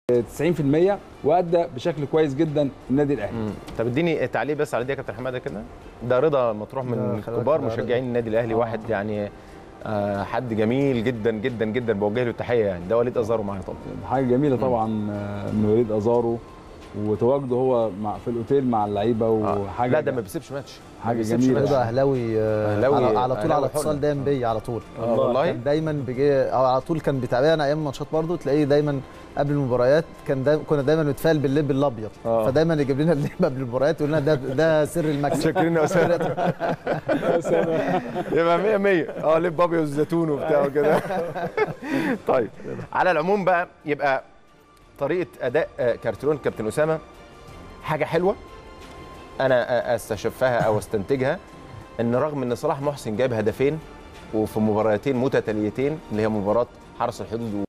90% وادى بشكل كويس جدا النادي الاهلي مم. طب اديني تعليق بس على دي يا كابتن حماده كده ده رضا مطروح ده من خلي بالك كبار ده مشجعين النادي الاهلي آه. واحد يعني آه حد جميل جدا جدا جدا بوجه له التحيه يعني ده وليد ازارو معانا طبعا حاجه جميله طبعا آه، من وليد ازارو وتواجده هو مع في الاوتيل مع اللعيبه آه. وحاجه لا ده ما بيسيبش ماتش ما حاجة بيسيبش جميلة. ماتش. رضا اهلاوي آه، أهلاوي- على, على طول أهلاوي على حر. اتصال دايما بيا على طول آه والله كان دايما بيجي او على طول كان بيتابعنا ايام الماتشات برضه تلاقيه دايما قبل المباريات كان دايما كنا دايما بنتفائل باللب الابيض آه. فدايما يجيب لنا اللب قبل المباريات يقول لنا ده ده سر المكسب شاكرين يا اسامه يبقى 100 100 اه لب ابيض والزيتون وبتاع كده طيب على العموم بقى يبقى طريقه اداء آه، كارتيرون كابتن اسامه حاجه حلوه انا آه، استشفها او استنتجها ان رغم ان صلاح محسن جاب هدفين وفي مباراتين متتاليتين اللي هي مباراه حرس الحدود